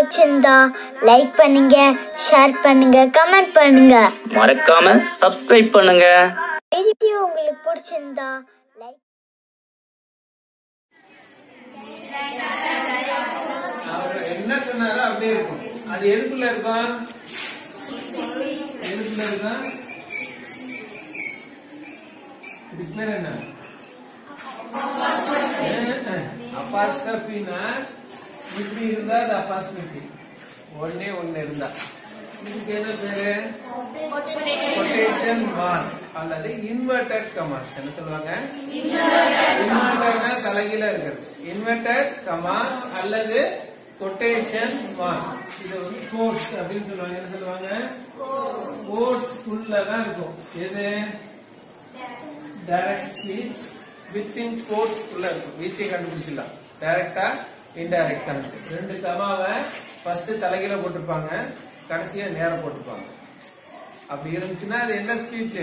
பிடிச்சிருந்தா லைக் பண்ணுங்க ஷேர் பண்ணுங்க கமெண்ட் பண்ணுங்க மறக்காம சப்ஸ்கிரைப் பண்ணுங்க வீடியோ உங்களுக்கு பிடிச்சிருந்தா லைக் அவர் என்ன சொன்னாரோ அப்படியே இருக்கும் அது எதுக்குள்ள இருக்கும் எதுக்குள்ள இருக்கும் இதுக்கு பேர் என்ன அப்பாஸ்டபினா இப்படி இருந்தா அது அப்பாஸ்டபி ஒன்னே ஒண்ணு இருந்தா இதுக்கு என்ன பேரு கொட்டேஷன் மார்க் அல்லது இன்வெர்டட் கமாஸ் என்ன சொல்லுவாங்க இன்வெர்டட்னா தலைகீழ இருக்கிறது இன்வெர்டட் கமாஸ் அல்லது கொட்டேஷன் மார்க் இது வந்து கோட்ஸ் அப்படின்னு சொல்லுவாங்க என்ன சொல்லுவாங்க கோட்ஸ் குள்ள தான் இருக்கும் எது டைரக்ட் ஸ்பீச் வித்தின் கோட்ஸ் குள்ள இருக்கும் ஈஸியா கண்டுபிடிச்சிடலாம் டைரக்டா இன்டைரக்டா ரெண்டு கமாவை ஃபர்ஸ்ட் தலைகீழ போட்டிருப்பாங்க கடைசியா நேரம் போட்டிருப்பாங்க அப்படி இருந்துச்சுன்னா அது என்ன ஸ்பீச்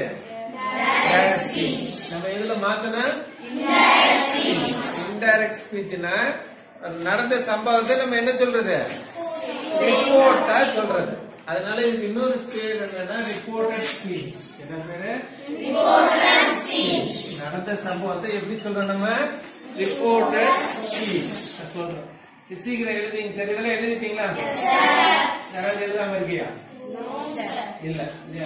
நம்ம இதுல மாத்தனா இன்டைரக்ட் ஸ்பீச்னா நடந்த சம்பவத்தை நம்ம என்ன சொல்றது ரிப்போர்ட்டா சொல்றது அதனால இதுக்கு இன்னொரு பேர் என்னன்னா ரிப்போர்ட்டட் ஸ்பீச் என்ன பேரு நடந்த சம்பவத்தை எப்படி சொல்றோம் நம்ம ரிப்போர்ட்டட் ஸ்பீச் சொல்றோம் இது சீக்கிரம் எழுதிங்க சரி இதெல்லாம் எழுதிட்டீங்களா யாராவது எழுதாம இருக்கியா இல்ல இல்லையா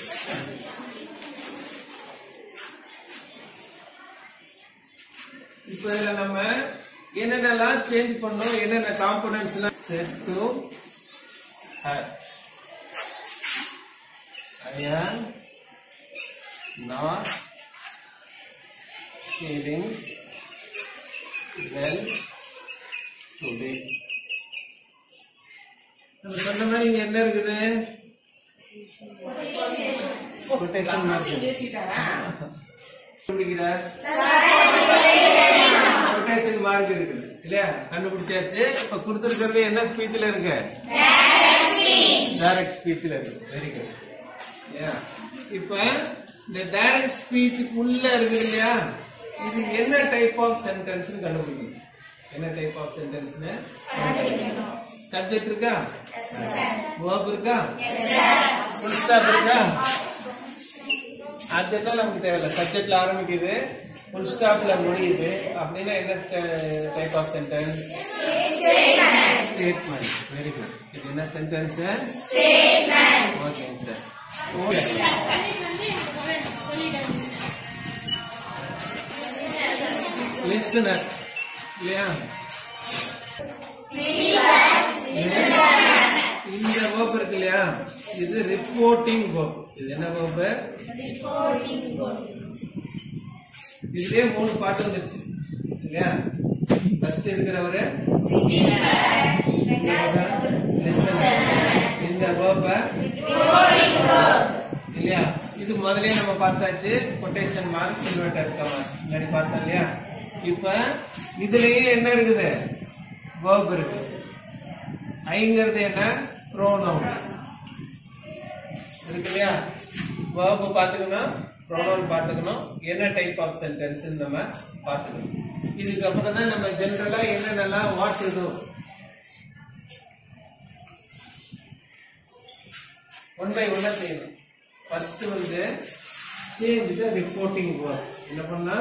இப்ப இதுல நம்ம என்னென்னலாம் சேஞ்ச் பண்ணோம் என்னென்ன காம்பனன்ட்ஸ் எல்லாம் set to her I am not feeling well today நம்ம சொன்ன மாதிரி இங்க என்ன இருக்குது கொட்டேஷன் கண்டுபிடிக்கிற கொட்டேஷன் மார்க் இருக்குது இல்லையா கண்டுபிடிச்சாச்சு இப்ப கொடுத்திருக்கிறது என்ன ஸ்பீச்ல இருக்கு டைரக்ட் ஸ்பீச்ல இருக்கு வெரி குட் இல்லையா இப்ப இந்த டைரக்ட் ஸ்பீச்சுக்குள்ள இருக்குது இல்லையா இது என்ன டைப் ஆஃப் சென்டென்ஸ் கண்டுபிடிக்கணும் என்ன டைப் ஆஃப் சென்டென்ஸ்னு சப்ஜெக்ட் இருக்கா verb இருக்கா ஃபுல் ஸ்டாப் இருக்கா அதெல்லாம் நமக்கு தேவையில்ல சப்ஜெக்ட்ல ஆரம்பிக்குது ஃபுல் ஸ்டாப்ல முடியுது அப்படின்னா என்ன type of sentence statement very good இது என்ன சென்டென்ஸ் ஓகேங்க சார் ஓகே லிசனர் இல்லையா இந்த verb இருக்கு இல்லையா இது ரிப்போர்ட்டிங் verb இது என்ன verb இதுலயே மூணு பாட்டு வந்துருச்சு இல்லையா ஃபர்ஸ்ட் இருக்கிறவரு listener. இந்த verb இல்லையா இது முதல்லயே நம்ம பார்த்தாச்சு கொட்டேஷன் மார்க் இன்வெர்டட் கமாஸ் முன்னாடி பார்த்தோம் இல்லையா இப்ப இதுலயே என்ன இருக்குது verb இருக்கு ஐங்கிறது என்ன ப்ரோனவுன் இருக்கு இல்லையா verb பாத்துக்கணும் ப்ரோனவுன் பாத்துக்கணும் என்ன டைப் ஆஃப் சென்டென்ஸ் நம்ம பாத்துக்கணும் இதுக்கப்புறம் தான் நம்ம ஜெனரலா என்னென்னலாம் வாட் இருக்கும் ஒன் பை ஒன்னா செய்யணும் ஃபர்ஸ்ட் வந்து சேஞ்ச் த ரிப்போர்ட்டிங் வேர்ட் என்ன பண்ணா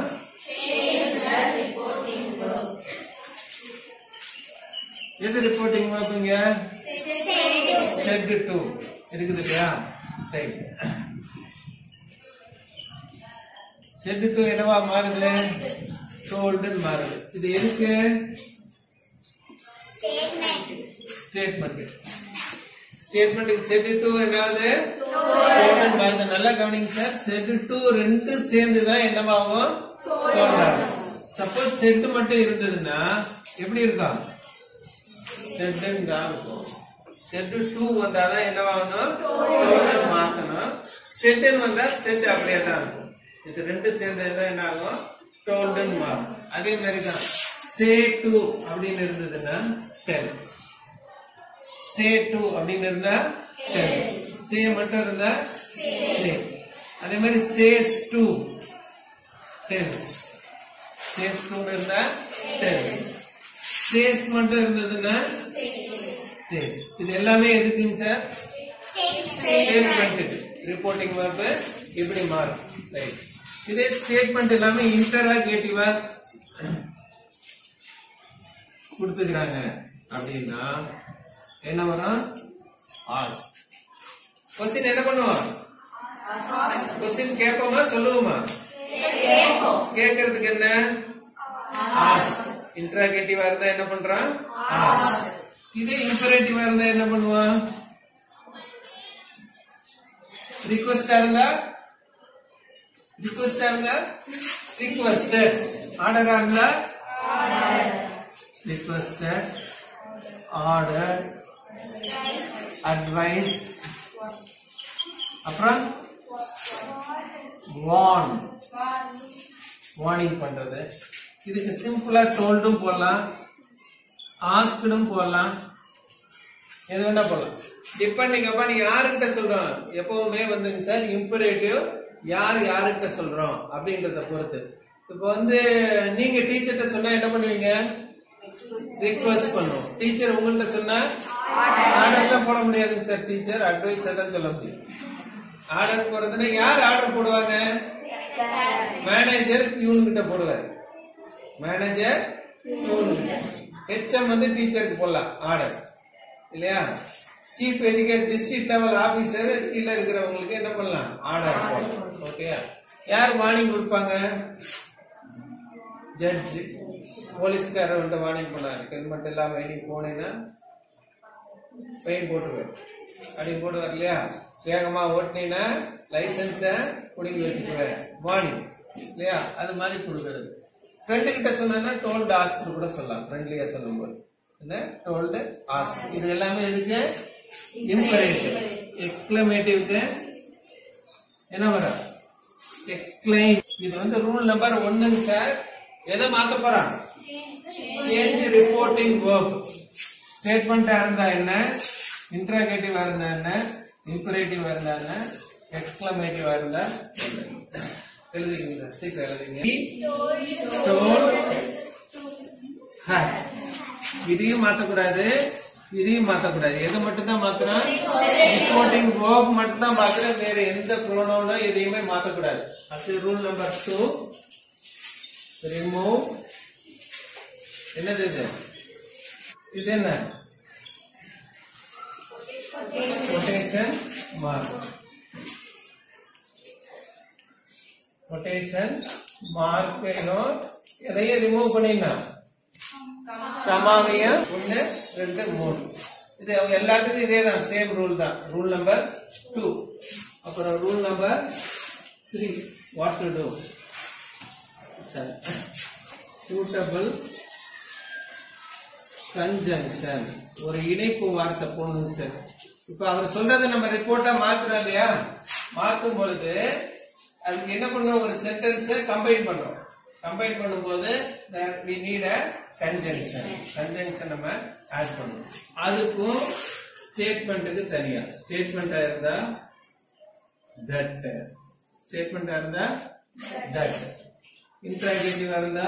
எது ரிப்போர்ட்டிங் வேர்டுங்க செட் டு இருக்குது இல்லையா ரைட் செட் டு என்னவா மாறுது டோல்டுன்னு மாறுது இது எதுக்கு ஸ்டேட்மெண்ட் ஸ்டேட்மெண்ட் செட் டு என்னது டோல்டுன்னு மாறுது நல்லா கவனிங்க சார் செட் டு ரெண்டு சேர்ந்து தான் என்னவாகும் டோல்ட் ஆகும் சப்போஸ் செட் மட்டும் இருந்ததுன்னா எப்படி இருக்கும் செட்டுன்னு தான் இருக்கும் செட்டு டூ வந்தாதான் என்னவாகணும் டோட்டல் மாத்தணும் செட்டுன்னு வந்தா செட் அப்படியே தான் இருக்கும் இது ரெண்டு சேர்ந்தது என்ன ஆகும் டோல்டன் மாறும் அதே மாதிரி தான் சே டூ அப்படின்னு இருந்ததுன்னா டென் சே டூ அப்படின்னு இருந்தா டென் சே மட்டும் இருந்தா சே அதே மாதிரி says to tense says to இருந்தா டென்ஸ் சேஸ் மட்டும் இருந்ததுன்னா says இது எல்லாமே எதுக்குங்க சார் ஸ்டேட்மெண்ட் ரிப்போர்ட்டிங் verb இப்படி மாறும் ரைட் இதே ஸ்டேட்மெண்ட் எல்லாமே இன்டராகேட்டிவா கொடுத்துக்கிறாங்க அப்படின்னா என்ன வரும் ஆஸ்க் கொஸ்டின் என்ன பண்ணுவோம் கொஸ்டின் கேட்போமா சொல்லுவோமா கேட்கறதுக்கு என்ன ஆஸ்க் இன்டராகேட்டிவா இருந்தா என்ன பண்றான் ஆஸ்க் இதே இம்பரேட்டிவா இருந்தா என்ன பண்ணுவான் ரிக்வஸ்டா இருந்தா ரிக்வஸ்டா இருந்தா ரிக்வஸ்டட் ஆர்டரா இருந்தா ரிக்வஸ்டட் ஆர்டர் அட்வைஸ்ட் அப்புறம் வார்ன் வார்னிங் பண்றது இதுக்கு சிம்பிளா டோல்டும் போடலாம் ஆஸ்கடும் போடலாம் எது வேணா போடலாம் டிபெண்டிங் அப்பா நீ யாருக்கிட்ட சொல்றோம் எப்பவுமே வந்துங்க சார் இம்பரேட்டிவ் யார் யாருக்கிட்ட சொல்றோம் அப்படின்றத பொறுத்து இப்போ வந்து நீங்க டீச்சர்கிட்ட சொன்னா என்ன பண்ணுவீங்க ரிக்வெஸ்ட் பண்ணுவோம் டீச்சர் உங்கள்கிட்ட சொன்னா ஆர்டர்லாம் போட முடியாதுங்க சார் டீச்சர் அட்வைஸ் தான் சொல்ல முடியும் ஆர்டர் போடுறதுன்னா யார் ஆர்டர் போடுவாங்க மேனேஜர் பியூன் கிட்ட போடுவார் மேனேஜர் பியூன் ஹெச்எம் வந்து டீச்சருக்கு போடலாம் ஆர்டர் இல்லையா chief educate district level officer கீழ இருக்கிறவங்களுக்கு என்ன பண்ணலாம் ஆர்டர் போடலாம் ஓகே யார் வார்னிங் கொடுப்பாங்க ஜட்ஜ் போலீஸ்காரர் வந்து வார்னிங் பண்ணாரு ஹெல்மெட் இல்லாம நீ போனேன்னா ஃபைன் போட்டுருவேன் அப்படி போடுவார் இல்லையா வேகமா ஓட்டினீங்கன்னா லைசன்ஸ புடிங்கி வச்சுக்குவேன் வார்னிங் இல்லையா அது மாதிரி கொடுக்கறது ஃப்ரெண்டு கிட்ட சொன்னா டோல்டு ஆஸ்க் கூட சொல்லலாம் ஃப்ரெண்ட்லியா சொல்லும்போது என்ன டோல்டு ஆஸ்க் இது எல்லாமே எதுக்கு இம்பரேட்டிவ் எக்ஸ்கிளமேட்டிவ்க்கு என்ன வரும் எக்ஸ்கிளைம் இது வந்து ரூல் நம்பர் ஒன்னுங்க சார் எதை மாத்த போறான் சேஞ்ச் ரிப்போர்ட்டிங் வேர்ப் ஸ்டேட்மெண்டா இருந்தா என்ன இன்டராகேட்டிவா இருந்தா என்ன இம்பரேட்டிவா இருந்தா என்ன எக்ஸ்கிளமேட்டிவா இருந்தா என்ன எழுதிங்க சார் சீக்கிரம் எழுதிங்க He told her. இதையும் மாத்தக்கூடாது இதையும் மாத்தக்கூடாது எதை மட்டும் தான் மாத்தணும் ரிப்போர்ட்டிங் வேர்ப் மட்டும் தான் மாத்துறேன் வேற எந்த ப்ரோனோனோ எதையுமே மாத்தக்கூடாது அடுத்து ரூல் நம்பர் டூ ரிமூவ் என்னது இது இது என்ன கொட்டேஷன் மார்க் கொட்டேஷன் மார்க் எதையும் ரிமூவ் பண்ணிடலாம் கமாவையும் ஒன்னு ரெண்டு மூணு இது அவங்க எல்லாத்துக்கும் இதே தான் சேம் ரூல் தான் ரூல் நம்பர் டூ அப்புறம் rule number three what to do suitable conjunction ஒரு இணைப்பு வார்த்தை போடணும் சார் இப்ப அவர் சொல்றதை நம்ம ரிப்போர்ட்டா மாத்துறோம் இல்லையா மாத்தும் பொழுது அதுக்கு என்ன பண்ணோம் ஒரு சென்டென்ஸ் கம்பைன் பண்றோம் கம்பைன் பண்ணும்போது we need a conjunction conjunction நம்ம ஆட் பண்ணணும் அதுக்கும் ஸ்டேட்மெண்ட்டுக்கு தனியா ஸ்டேட்மெண்டா இருந்தா தட் ஸ்டேட்மெண்டா இருந்தா தட் இன்ட்ராகேட்டிவா இருந்தா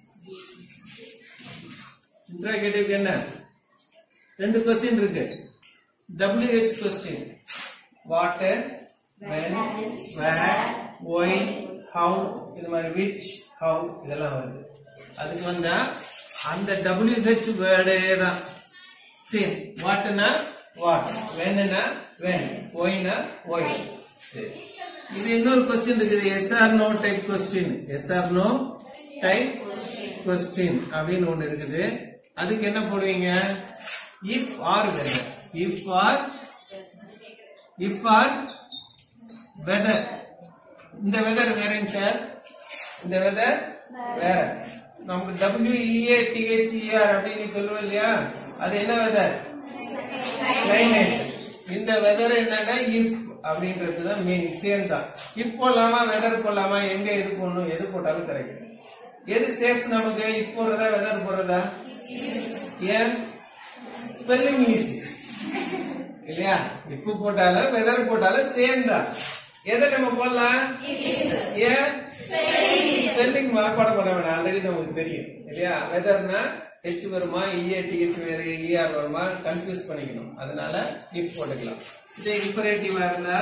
இன்ட்ராகேட்டிவ் என்ன ரெண்டு கொஸ்டின் இருக்கு WH question what when where why how இது மாதிரி which how இதெல்லாம் வருது அதுக்கு வந்தா அந்த WH வேர்டே தான் சேம் வாட்னா வாட் வென்னா வென் ஒய்னா ஒய் சரி இது இன்னொரு கொஸ்டின் இருக்குது yes or no type question yes or no type question அப்படின்னு ஒண்ணு இருக்குது அதுக்கு என்ன போடுவீங்க if or whether if or if or whether இந்த வெதர் வேறங்க சார் இந்த வெதர் வேற நமக்கு டபிள்யூஇஏ டிஹெச்இஆர் அப்படின்னு சொல்லுவோம் இல்லையா அது என்ன வெதர் கிளைமேட் இந்த வெதர் என்னன்னா இஃப் அப்படின்றது தான் மீனிங் சேம் தான் இப் போடலாமா வெதர் போடலாமா எங்க எது போடணும் எது போட்டாலும் கரெக்ட் எது சேஃப் நமக்கு இப் போடுறதா வெதர் போடுறதா ஏன் ஸ்பெல்லிங் ஈஸி இல்லையா இப்பு போட்டாலும் வெதர் போட்டாலும் சேம் தான் எதை நம்ம போடலாம் ஏன் ஸ்பெல்லிங் மனப்பாடம் பண்ண வேணாம் ஆல்ரெடி நமக்கு தெரியும் இல்லையா வெதர்னா ஹெச் வருமா இஏ டிஹெச் வேற இஆர் வருமா கன்ஃபியூஸ் பண்ணிக்கணும் அதனால இப் போட்டுக்கலாம் இதே இம்பரேட்டிவா இருந்தா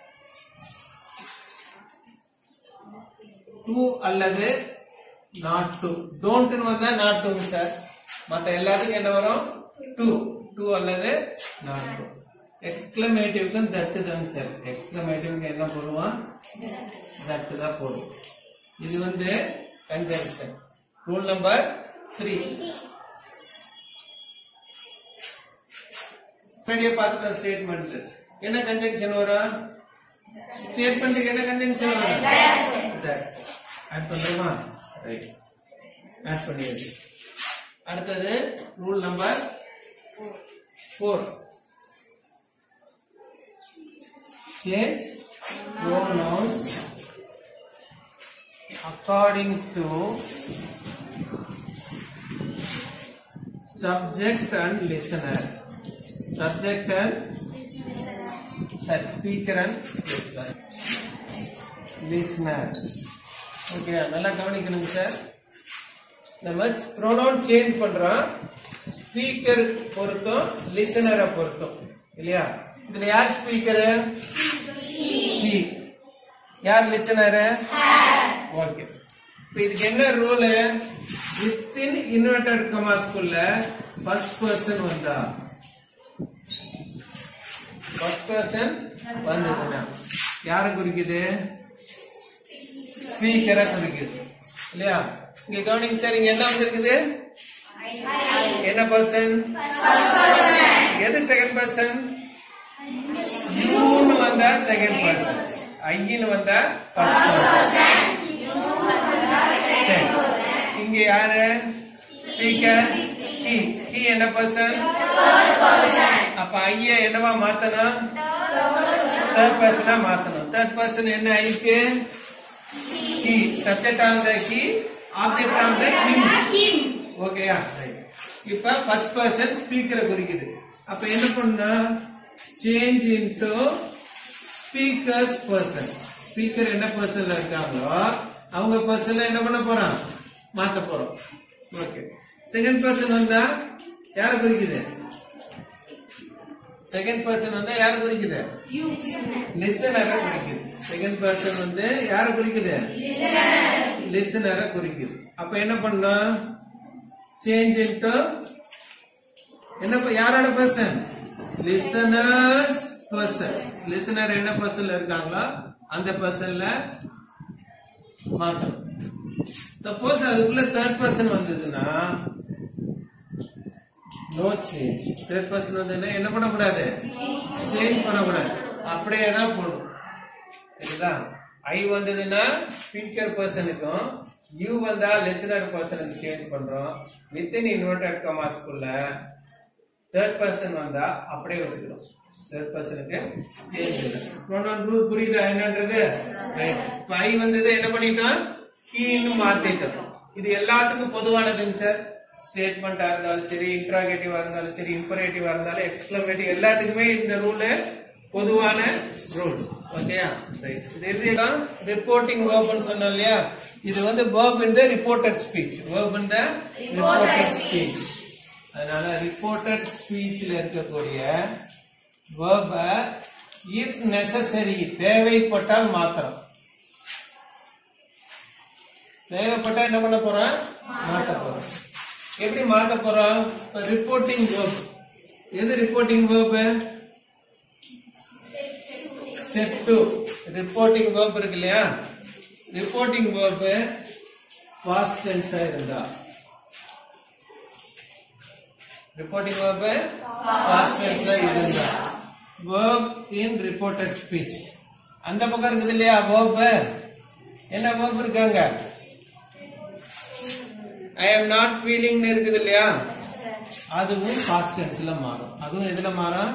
டூ அல்லது நாட் டூ டோன்ட்னு வந்தா நாட் டூ சார் மத்த எல்லாத்துக்கும் என்ன வரும் டூ டூ அல்லது நாட் டூ எக்ஸ்கிளமேட்டிவ்க்கு தட்டு தான் சார் எக்ஸ்கிளமேட்டிவ்க்கு என்ன போடுவான் தட்டு தான் போடும் இது வந்து கன்ஜங்ஷன் ரூல் நம்பர் த்ரீ முன்னாடியே பார்த்துட்டோம் ஸ்டேட்மெண்ட் என்ன கன்ஜங்ஷன் வரும் ஸ்டேட்மெண்ட்டுக்கு என்ன கன்ஜங்ஷன் வரும் that ஆட் பண்றோமா ரைட் ஆட் பண்ணியாச்சு அடுத்தது rule number four change pronouns according to subject and listener subject and sorry, speaker and listener listener okay நல்லா கவனிக்கணுங்க சார் நம்ம ப்ரோனவுன் சேஞ்ச் பண்றோம் ஸ்பீக்கர் பொருத்தும் லிசனரை பொருத்தும் இல்லையா இதுல யார் ஸ்பீக்கர் யார் லிசனர் ஓகே இப்போ இதுக்கு என்ன ரூல் வித்தின் இன்வெர்டட் கமாஸ்குள்ள ஃபர்ஸ்ட் பர்சன் வந்தா ஃபர்ஸ்ட் பர்சன் வந்ததுன்னா யாரை குறிக்குது ஸ்பீக்கரை குறிக்குது இல்லையா இங்க கவனிங்க சார் இங்க என்ன வந்திருக்குது என்ன பர்சன் எது செகண்ட் பர்சன் யூன்னு வந்தா செகண்ட் பர்சன் ஐன்னு வந்தா ஃபர்ஸ்ட் பர்சன் சரி இங்க யாரு ஸ்பீக்கர் ஹி ஹி என்ன பர்சன் அப்ப ஐய என்னவா மாத்தணும் தேர்ட் பர்சனா மாத்தணும் தேர்ட் பர்சன் என்ன ஐக்கு he subject of the he object of the him ஓகேயா இப்ப ஃபர்ஸ்ட் பர்சன் ஸ்பீக்கரை குறிக்குது அப்ப என்ன பண்ணா change into speakers person speaker என்ன பர்சன்ல இருக்காங்களோ அவங்க பர்சன்ல என்ன பண்ண போறான் மாத்த போறோம் ஓகே செகண்ட் பர்சன் வந்தா யார குறிக்குது செகண்ட் பர்சன் வந்தா யார குறிக்குது லிசனரை குறிக்குது செகண்ட் பர்சன் வந்து யார குறிக்குது லிசனரை குறிக்குது அப்ப என்ன பண்ணும் சேஞ்ச் இன்டு என்ன ப- யாரோட பர்சன் லிசனர்ஸ் பர்சன் லிசனர் என்ன பர்சன்ல இருக்காங்களோ அந்த பர்சன்ல மாத்தணும் சப்போஸ் அதுக்குள்ள தேர்ட் பர்சன் வந்ததுன்னா நோ சேஞ்ச் தேர்ட் பர்சன் வந்ததுன்னா என்ன பண்ணக்கூடாது சேஞ்ச் பண்ணக்கூடாது அப்படியே தான் போடும் சரிதா ஐ வந்ததுன்னா ஸ்பீக்கர் பர்சனுக்கும் யூ வந்தா லிசனர் பர்சனுக்கு சேஞ்ச் பண்றோம் வித்தின் இன்வெர்டட் கமாஸ்குள்ள தேர்ட் பர்சன் வந்தா அப்படியே வச்சுக்கிறோம் தேர்ட் பர்சனுக்கு சேஞ்ச் ப்ரோனவுன் ரூல் புரியுதா என்னன்றது ரைட் இப்போ ஐ வந்தது என்ன பண்ணிட்டோம் கீன்னு மாத்திட்டோம் இது எல்லாத்துக்கும் பொதுவானதுங்க சார் ஸ்டேட்மெண்டா இருந்தாலும் சரி இன்ட்ராகேட்டிவா இருந்தாலும் சரி இம்பரேட்டிவா இருந்தாலும் எக்ஸ்பிளமேட்டிவ் எல்லாத்துக்குமே இந்த ரூல் பொதுவான ரூல் ஓகேயா ரைட் இது எழுதிடலாம் ரிப்போர்ட்டிங் வேர்ப்னு சொன்னோம் இல்லையா இது வந்து verb in the reported speech verb in the reported speech அதனால ரிப்போர்ட்டட் ஸ்பீச்ல இருக்கக்கூடிய வேர்ப இஃப் நெசசரி தேவைப்பட்டால் மாத்திரம் தேவைப்பட்டா என்ன பண்ண போறோம் மாத்த போறோம் எப்படி மாத்த போறோம் ரிப்போர்ட்டிங் வேர்ப் எது reporting verb said to reporting verb இருக்கு இல்லையா ரிப்போர்ட்டிங் வேர்ப் பாஸ்ட் டென்ஸா இருந்தா ரிப்போர்ட்டிங் வேர்ப் பாஸ்ட் டென்ஸ்ல இருந்தா வேர்ப் இன் ரிப்போர்ட்டட் ஸ்பீச் அந்த பக்கம் இருக்குது இல்லையா வேர்ப் என்ன வேர்ப் இருக்காங்க ஐ அம் நாட் ஃபீலிங் இருக்குது இல்லையா அதுவும் பாஸ்ட் டென்ஸ்ல மாறும் அதுவும் எதுல மாறும்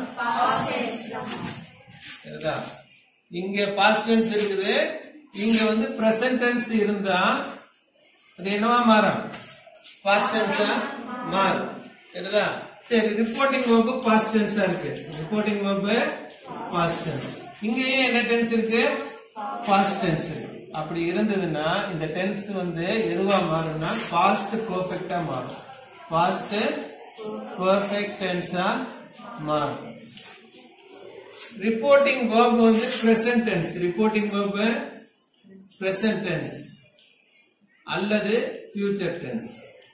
சரிதா இங்க பாஸ்ட் டென்ஸ் இருக்குது இங்க வந்து பிரசன்ட் டென்ஸ் இருந்தா அது என்னவா மாறும் பாஸ்ட் டென்ஸா மாறும் சரிதா சரி ரிப்போர்ட்டிங் வேர்பு பாஸ்ட் டென்ஸா இருக்கு ரிப்போர்ட்டிங் வேர்பு பாஸ்ட் டென்ஸ் இங்கேயும் என்ன டென்ஸ் இருக்கு பாஸ்ட் டென்ஸ் இருக்கு அப்படி இருந்ததுன்னா இந்த டென்ஸ் வந்து எதுவா மாறும்னா பாஸ்ட் பெர்ஃபெக்ட்டா மாறும் பாஸ்ட் பர்ஃபெக்ட் டென்ஸா மாறும் ரிப்போர்ட்டிங் verb வந்து present tense reporting verb present tense அல்லது future tense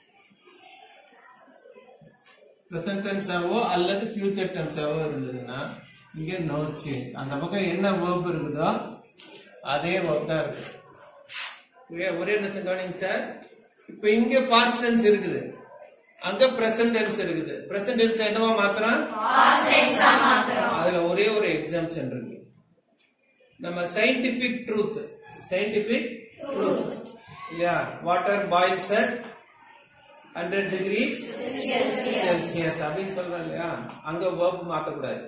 present tense ஆவோ அல்லது future tense ஆவோ இருந்ததுன்னா இங்க no change அந்த பக்கம் என்ன verb இருக்குதோ அதே verb தான் இருக்கு ஒரே- ஒரே நிமிஷம் கவனிங்க சார் இப்ப இங்க பாஸ்ட் டென்ஸ் இருக்குது அங்க பிரசன்ட் டென்ஸ் இருக்குது பிரசன்ட் டென்ஸ் என்னவா மாத்திரம் அதுல ஒரே ஒரு எக்ஸாம்ஷன் இருக்கு நம்ம சயின்டிபிக் ட்ரூத் சயின்டிபிக் ட்ரூத் இல்லையா water boils at hundred degree Celsius அப்படின்னு சொல்றோம் இல்லையா அங்க வேர்ப் மாத்தக்கூடாது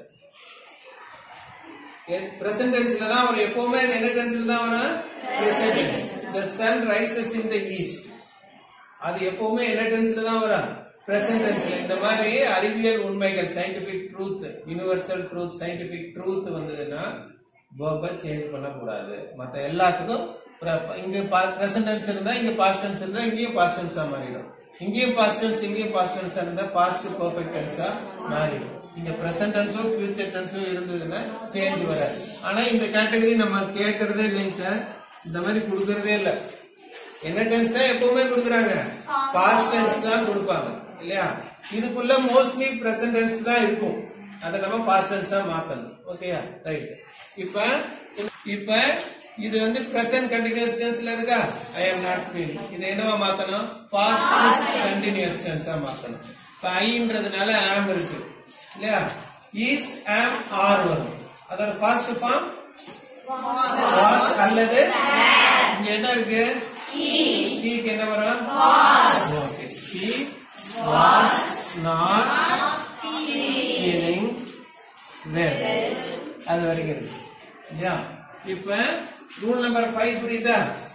பிரசன்ட் டென்ஸ்ல தான் வரும் எப்பவுமே இது என்ன டென்ஸ்ல தான் வரும் present tense the sun rises in the east அது எப்பவுமே என்ன டென்ஸ்ல தான் வரும் பிரசன்ட் டென்ஸ்ல இந்த மாதிரி அறிவியல் உண்மைகள் scientific truth universal truth scientific truth வந்ததுன்னா verb சேஞ்ச் பண்ணக்கூடாது மத்த எல்லாத்துக்கும் பிர- இங்க பிரசன்ட் டென்ஸ் இருந்தா இங்க பாஸ்ட் டென்ஸ் இருந்தா இங்கேயும் பாஸ்ட் டென்ஸா மாறிடும் இங்கேயும் பாஸ்ட் டென்ஸ் இங்கேயும் பாஸ்ட் டென்ஸ் இருந்தா பாஸ்ட் பெர்ஃபெக்ட் டென்ஸா மாறிடும் இங்க பிரசன்ட் டென்ஸோ ஃபியூச்சர் டென்ஸோ இருந்ததுன்னா சேஞ்ச் வராது ஆனா இந்த கேட்டகரி நம்ம கேட்கறதே இல்லைங்க சார் இந்த மாதிரி கொடுக்கறதே இல்ல என்ன டென்ஸ் தான் எப்பவுமே கொடுக்குறாங்க பாஸ்ட் டென்ஸ் தான் கொடுப்பாங்க இல்லையா இதுக்குள்ள மோஸ்ட்லி பிரசன்ட் டென்ஸ் தான் இருக்கும் அதை நம்ம பாஸ்ட் டென்ஸ் தான் மாத்தணும் ஓகேயா ரைட் இப்ப இப்ப இது வந்து பிரசன்ட் கண்டினியூஸ் டென்ஸ்ல இருக்கா ஐ அம் நாட் ஃபீல் இது என்னவா மாத்தணும் பாஸ்ட் கண்டினியூஸ் டென்ஸா மாத்தணும் இப்ப ஐன்றதுனால ஆம் இருக்கு இல்லையா இஸ் ஆம் ஆர் வரும் அதோட பாஸ்ட் ஃபார்ம் was அல்லது இங்க என்ன இருக்கு க்கு என்ன வரும் okay he was not feeling well அது வரைக்கும் இருக்கு இல்லையா இப்ப ரூல் நம்பர் ஃபைவ் புரியுதா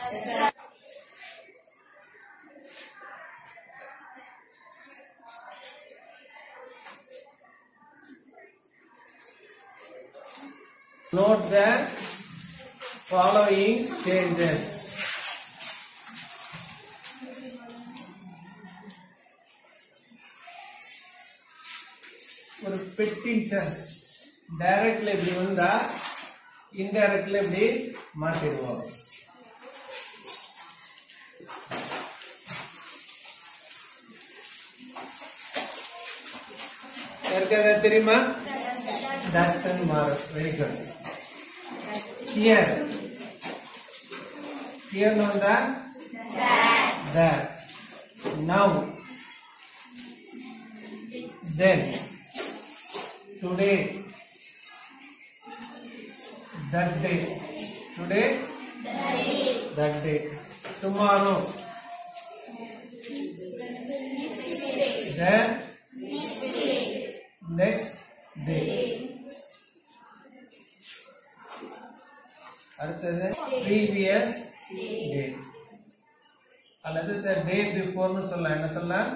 Note the following changes. ஒரு பெட்டி சார் டைரக்ட்ல இப்படி வந்தா இன்டைரக்ட்ல இப்படி மாத்திடுவோம் யாருக்கு ஏதாவது தெரியுமா டாக்டர் மாரஸ் very good here here no that that now then today that day today that day tomorrow the next day அடுத்தது ப்ரீவியஸ் டே அல்லது த டே பிஃபோர்னு சொல்லலாம் என்ன சொல்லலாம்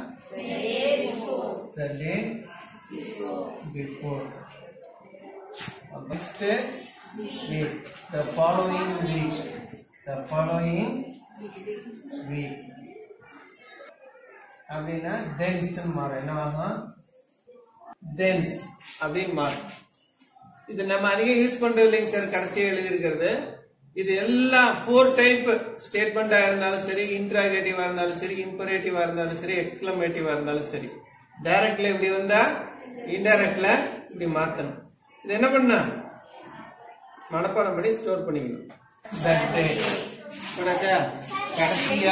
the day before next week the following week the following week அப்படின்னா tense மாறும் என்ன ஆகும் தென்ஸ் அப்படின்னு மாறும் இது நம்ம அதிகம் யூஸ் பண்றது இல்லைங்க சார் கடைசியா எழுதியிருக்கிறது இது எல்லாம் ஃபோர் டைப் ஸ்டேட்மெண்டா இருந்தாலும் சரி இன்ட்ராகேட்டிவா இருந்தாலும் சரி இம்பரேட்டிவா இருந்தாலும் சரி எக்ஸ்கிளமேட்டிவா இருந்தாலும் சரி டைரக்ட்ல இப்படி வந்தா இன்டைரக்ட்ல இப்படி மாத்தணும் இது என்ன பண்ணா மனப்பாடம் பண்ணி ஸ்டோர் பண்ணிக்கணும் தட் டே உனக்கு கடைசியா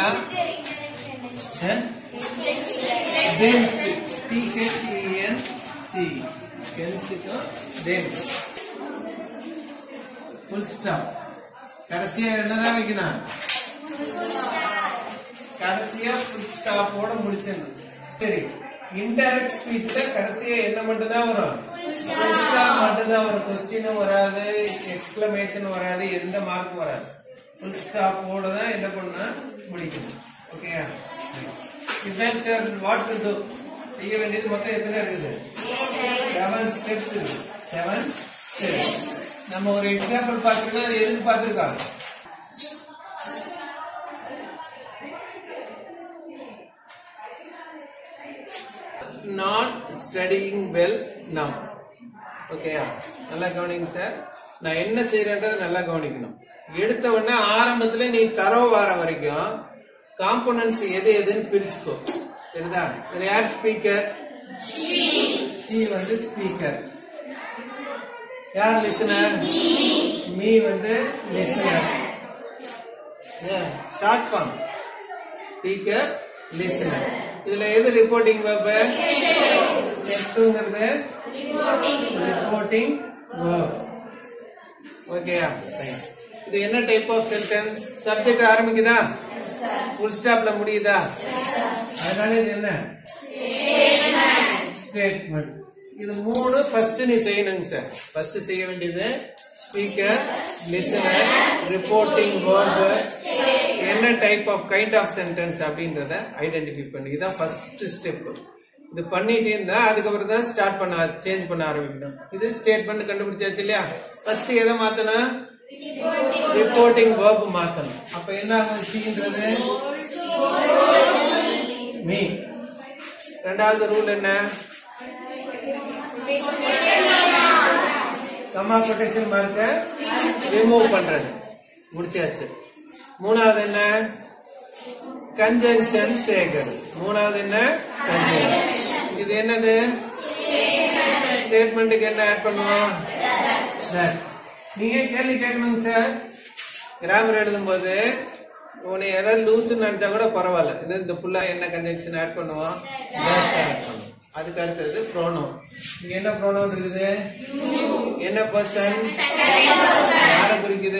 டென்ஸ் டிஹெச்இஎன் சி டென்ஸுக்கும் டென்ஸ் ஃபுல் ஸ்டாப் கடைசியா என்னதான் வைக்கணும் கடைசியா ஃபுல் ஸ்டாப்போட முடிச்சிடணும் சரி இன்டைரக்ட் ஸ்பீச்ல கடைசியா என்ன மட்டும் தான் வரும் ஃபுல் ஸ்டாப் மட்டும் தான் வரும் கொஸ்டினும் வராது எக்ஸ்பிளமேஷன் வராது எந்த மார்க்கும் வராது ஃபுல் ஸ்டாப்போட தான் என்ன பண்ணா முடிக்கணும் ஓகேயா இதான் சார் வாட் டு டு செய்ய வேண்டியது மொத்தம் எத்தனை இருக்குது செவன் ஸ்டெப்ஸ் இருக்கு செவன் ஸ்டெப்ஸ் நம்ம ஒரு எக்ஸாம்பிள் பார்த்துருக்கோம் அது எதுக்கு பார்த்துருக்கோம் not studying well now ஓகேயா நல்லா கவனிங்க சார் நான் என்ன செய்யறேன்றதை நல்லா கவனிக்கணும் எடுத்த உடனே ஆரம்பத்துல நீ தரவு வர வரைக்கும் காம்போனன்ட்ஸ் எது எதுன்னு பிரிச்சுக்கோ சரிதா இதுல யார் ஸ்பீக்கர் சி வந்து ஸ்பீக்கர் யார் லிசனர் மீ வந்து listener short form speaker listener இதுல எது ரிப்போர்ட்டிங் வெப் எட்டுங்கிறது ரிப்போர்ட்டிங் வெப் ஓகேயா இது என்ன டைப் ஆஃப் சென்டென்ஸ் சப்ஜெக்ட் ஆரம்பிக்குதா ஃபுல் ஸ்டாப்ல முடியுதா அதனால இது என்ன ஸ்டேட்மெண்ட் இது மூணு ஃபர்ஸ்ட் நீ செய்யணுங்க சார் ஃபர்ஸ்ட் செய்ய வேண்டியது ஸ்பீக்கர் லிசனர் ரிப்போர்ட்டிங் வேர்பு என்ன type of kind of sentence அப்படின்றத ஐடென்டிஃபை பண்ணி இதுதான் ஃபர்ஸ்ட் ஸ்டெப் இது பண்ணிட்டே இருந்தா அதுக்கப்புறம் தான் ஸ்டார்ட் பண்ண சேஞ்ச் பண்ண ஆரம்பிக்கணும் இது ஸ்டேட்மெண்ட் கண்டுபிடிச்சாச்சு இல்லையா ஃபர்ஸ்ட் எதை மாத்தணும் ரிப்போர்ட்டிங் வேர்ப் மாத்தணும் அப்ப என்ன ஆகும் சீன்றது மீ ரெண்டாவது ரூல் என்ன கமா கொட்டேஷன் மார்க்க ரிமூவ் பண்றது முடிச்சாச்சு மூணாவது என்ன கன்ஜங்ஷன் சேகர் மூணாவது என்ன conjunction. இது என்னது ஸ்டேட்மெண்ட்டுக்கு என்ன ஆட் பண்ணுவோம் That. நீங்க கேள்வி கேட்கணுங்க சார் கிராமர் எழுதும்போது உன்னை யாராவது லூசுன்னு நினைச்சா கூட பரவாயில்ல இது இந்த புள்ள என்ன கன்ஜெக்ஷன் ஆட் பண்ணுவோம் that add பண்ணுவோம். அதுக்கு அடுத்தது ப்ரோனோம் இங்க என்ன ப்ரோனோம் இருக்குது என்ன பர்சன் யாரை குறிக்குது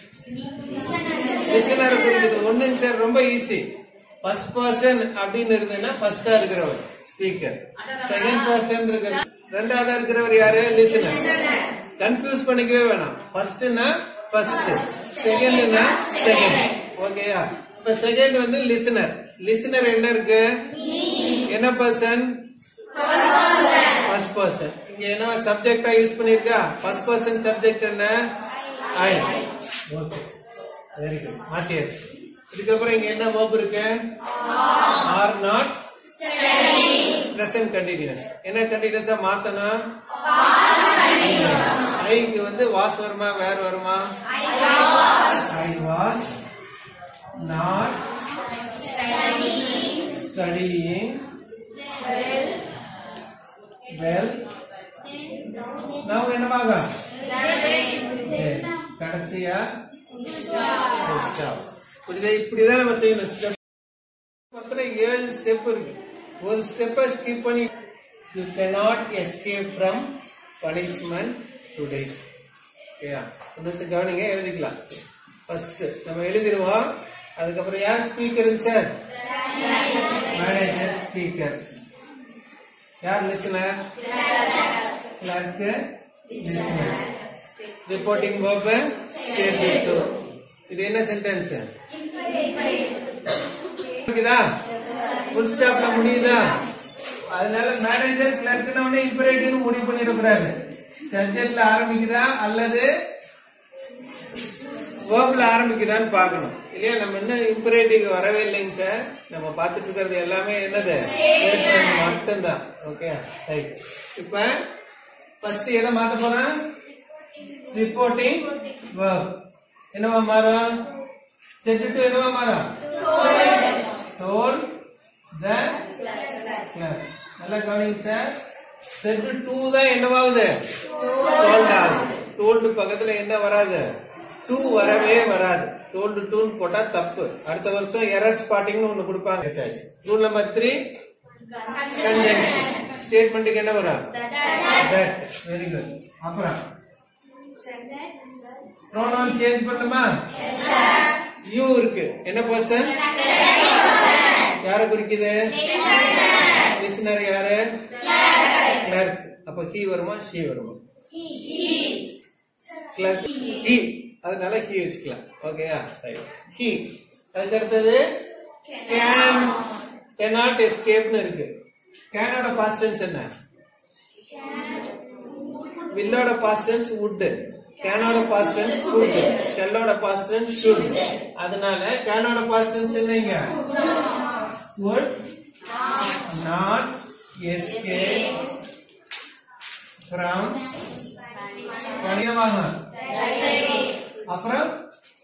லிசனரை குறிக்குது ஒண்ணுங்க சார் ரொம்ப ஈஸி ஃபர்ஸ்ட் பர்சன் அப்படின்னு இருந்ததுன்னா ஃபர்ஸ்டா இருக்கிறவர் ஸ்பீக்கர் செகண்ட் பர்சன் இருக்கிற ரெண்டாவதா இருக்கிறவர் யாரு லிசனர் கன்ஃபியூஸ் பண்ணிக்கவே வேணாம் ஃபர்ஸ்ட்னா ஃபர்ஸ்ட் செகண்ட்னா செகண்ட் ஓகேயா இப்ப செகண்ட் வந்து லிசனர் லிசனர் என்ன இருக்கு என்ன பர்சன் ஃபர்ஸ்ட் பர்சன் இங்க என்ன சப்ஜெக்டா யூஸ் பண்ணிருக்கா ஃபர்ஸ்ட் பர்சன் சப்ஜெக்ட் என்ன ஐ ஓகே வெரி குட் மாத்தியாச்சு இதுக்கப்புறம் இங்க என்ன verb இருக்கு ஆர் நாட் பிரசன்ட் கண்டினியூஸ் என்ன கண்டினியூஸா மாத்தணும் ஐக்கு வந்து வாஸ் வருமா வேர் வருமா I was not studying well நான் என்னவாக கடைசியா stop. புரியுதா இப்படிதான் நம்ம செய்யணும் ஸ்டெப் மொத்தம் ஏழு ஸ்டெப் இருக்கு ஒரு ஸ்டெப்பை ஸ்கிப் பண்ணி you cannot escape from punishment today ஓகேயா ஒன்று கவனிங்க எழுதிக்கலாம் ஃபர்ஸ்ட் நம்ம எழுதிருவோம் அதுக்கப்புறம் யார் ஸ்பீக்கருங்க சார் மேனேஜர் ஸ்பீக்கர் யார் லிசனர் கிளர்க்கு லிசனர் ரிப்போர்ட்டிங் போப்பு ஸ்டேட் டூ இது என்ன சென்டென்ஸ் இருக்குதா ஃபுல் ஸ்டாப்ல முடியுதா அதனால மேனேஜர் கிளர்க்னு உடனே இம்பரேட்டிவ் முடிவு பண்ணிடக்கூடாது சப்ஜெக்ட்ல ஆரம்பிக்குதா அல்லது வேர்ப்ல ஆரம்பிக்குதான்னு பார்க்கணும் இல்லையா நம்ம இன்னும் இம்பரேட்டிவ் வரவே இல்லைங்க சார் நம்ம பார்த்துட்டு இருக்கிறது எல்லாமே என்னது statement மட்டும்தான் ஓகே ரைட் இப்ப ஃபர்ஸ்ட் எதை மாத்த போறோம் ரிப்போர்ட்டிங் verb என்னவா மாறும் செட் டு என்னவா மாறும் told the clerk நல்லா கவனிங்க சார் செட் டூ தான் என்னவாகுது told ஆகுது told பக்கத்துல என்ன வராது டூ வரவே வராது டோல்டு டூன்னு போட்டா தப்பு அடுத்த வருஷம் எரர் ஸ்பாட்டிங்னு ஒண்ணு கொடுப்பாங்க ரூல் நம்பர் த்ரீ ஸ்டேட்மெண்ட்டுக்கு என்ன வரும் வெரி குட் அப்புறம் ப்ரோனவுன் சேஞ்ச் பண்ணுமா யூ இருக்கு என்ன பர்சன் யார குறிக்குது லிசனர் யாரு கிளர்க் அப்ப ஹி வருமா ஷி வருமா கிளர்க் ஹி அதனால ஹி வச்சுக்கலாம் ஓகேயா ஹி அதுக்கு அடுத்தது கேன் cannot escapeனு இருக்கு கேனோட பாஸ்ட் டென்ஸ் என்ன வில்லோட பாஸ்ட் டென்ஸ் would கேனோட பாஸ்ட் டென்ஸ் could ஷெல்லோட பாஸ்ட் டென்ஸ் should அதனால கேனோட பாஸ்ட் டென்ஸ் என்னங்க would not escape from கடினமாக அப்புறம்